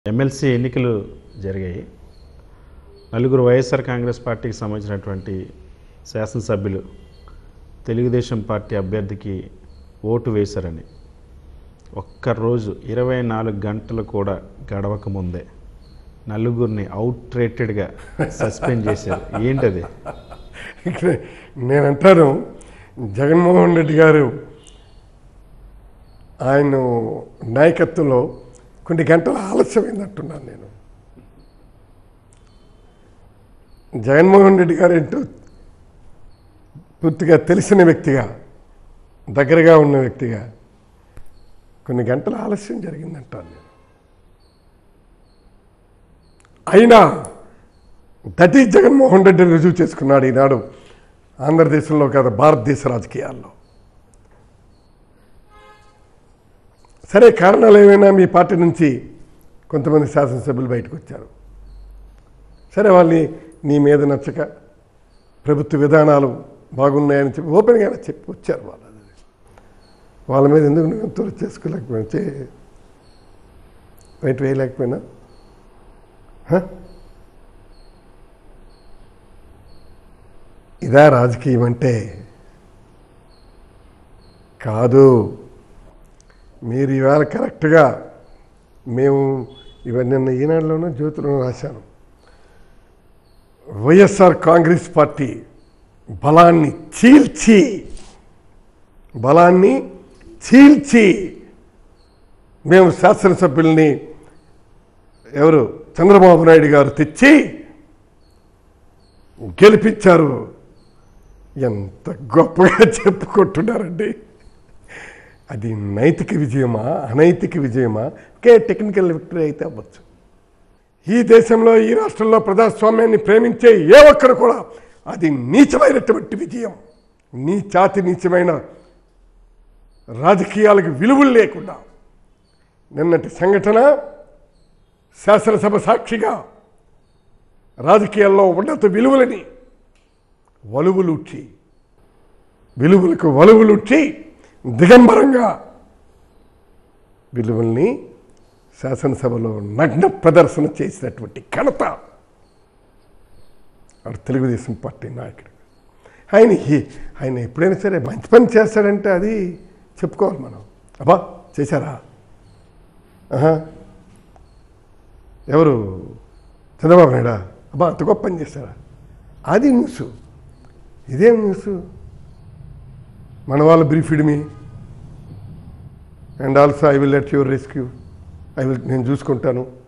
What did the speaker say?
MLC ఎన్నికలు జరిగాయి నలుగురు వైఎస్ఆర్ కాంగ్రెస్ పార్టీకి సంబంధించినటువంటి శాసనసభ్యులు తెలుగుదేశం పార్టీ అభ్యర్థికి ఓటు వేశారని ఒక్కరోజు ఇరవై నాలుగు గంటలు కూడా గడవక ముందే నలుగురిని అవుట్ రేటెడ్గా సస్పెండ్ చేశారు ఏంటది ఇక్కడ నేను అంటాను జగన్మోహన్ రెడ్డి గారు ఆయన నాయకత్వంలో కొన్ని గంటల ఆలస్యమైందంటున్నాను నేను జగన్మోహన్ రెడ్డి గారు ఏంటో పూర్తిగా తెలిసిన వ్యక్తిగా దగ్గరగా ఉన్న వ్యక్తిగా కొన్ని గంటల ఆలస్యం జరిగిందంటాను నేను అయినా దట్ ఈజ్ జగన్మోహన్ రెడ్డి రుజువు చేసుకున్నాడు ఈనాడు ఆంధ్రదేశంలో కాదు భారతదేశ రాజకీయాల్లో సరే కారణాలు ఏమైనా మీ పార్టీ నుంచి కొంతమంది శాసనసభ్యులు బయటకు వచ్చారు సరే వాళ్ళని నీ మీద నచ్చక ప్రభుత్వ విధానాలు బాగున్నాయని చెప్పి ఓపెన్గా చెప్పి వచ్చారు వాళ్ళు వాళ్ళ మీద ఎందుకు నువ్వు ఎంతో చేసుకోలేకపోయినా చే బయట వేయలేకపోయినా హ? ఇదా రాజకీయం అంటే కాదు మీరు ఇవాళ కరెక్ట్గా మేము ఇవన్నీ నిన్న ఈనాడులోనూ జ్యోతిలోనూ రాశాను వైఎస్ఆర్ కాంగ్రెస్ పార్టీ బలాన్ని చీల్చి బలాన్ని చీల్చి మేము శాసనసభ్యుల్ని ఎవరు చంద్రబాబు నాయుడు గారు తెచ్చి గెలిపించారు ఎంత గొప్పగా చెప్పుకుంటున్నారండి అది నైతిక విజయమా అనైతిక విజయమా ఒకే టెక్నికల్ విక్టరీ అయితే అవ్వచ్చు ఈ దేశంలో ఈ రాష్ట్రంలో ప్రజాస్వామ్యాన్ని ప్రేమించే ఏ ఒక్కరు కూడా అది నీచమైనటువంటి విజయం నీచాతి నీచమైన రాజకీయాలకు విలువలు లేకుండా నిన్నటి సంఘటన శాసనసభ సాక్షిగా రాజకీయాల్లో ఉన్నత విలువలని వలువులుచ్చి విలువలకు వలువులుచ్చి దిగంబరంగా విలువల్ని శాసనసభలో నగ్న ప్రదర్శన చేసినటువంటి ఘనత ఆడు తెలుగుదేశం పార్టీ నాయకుడు ఆయన ఈ- ఆయన ఎప్పుడైనా సరే మంచి పని చేస్తాడంటే అది చెప్పుకోవాలి మనం అబ్బా చేశారా ఆహా. ఎవరు చంద్రబాబు నాయుడా అబ్బా అంత గొప్ప పని చేస్తారా అది న్యూస్ ఇదేం న్యూస్ మన వాళ్ళు briefed me and also I will let your rescue I will నేను చూసుకుంటాను